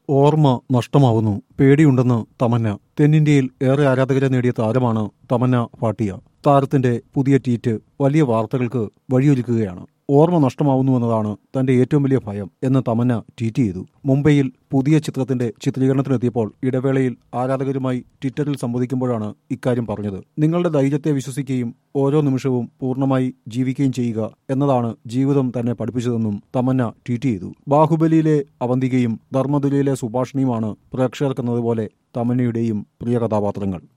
ഓർമ്മ നഷ്ടമാവുന്നു പേടിയുണ്ടെന്ന് തമന്ന തെന്നിന്ത്യയിൽ ഏറെ ആരാധകരെ നേടിയ താരമാണ് തമന്ന ഭാട്ടിയ താരത്തിന്റെ പുതിയ ട്വീറ്റ് വലിയ വാർത്തകൾക്ക് വഴിയൊരുക്കുകയാണ് ഓർമ്മ നഷ്ടമാവുന്നുവെന്നതാണ് തന്റെ ഏറ്റവും വലിയ ഭയം എന്ന് തമന്ന ട്വീറ്റ് ചെയ്തു മുംബൈയിൽ പുതിയ ചിത്രത്തിന്റെ ചിത്രീകരണത്തിനെത്തിയപ്പോൾ ഇടവേളയിൽ ആരാധകരുമായി ട്വിറ്ററിൽ സംവദിക്കുമ്പോഴാണ് ഇക്കാര്യം പറഞ്ഞത് നിങ്ങളുടെ ധൈര്യത്തെ വിശ്വസിക്കുകയും ഓരോ നിമിഷവും പൂർണ്ണമായി ജീവിക്കുകയും ചെയ്യുക എന്നതാണ് ജീവിതം തന്നെ പഠിപ്പിച്ചതെന്നും തമന്ന ട്വീറ്റ് ചെയ്തു ബാഹുബലിയിലെ അവന്തികയും ധർമ്മദുലയിലെ സുഭാഷിണിയുമാണ് പ്രേക്ഷകർക്കെന്നതുപോലെ തമന്നയുടെയും പ്രിയ കഥാപാത്രങ്ങൾ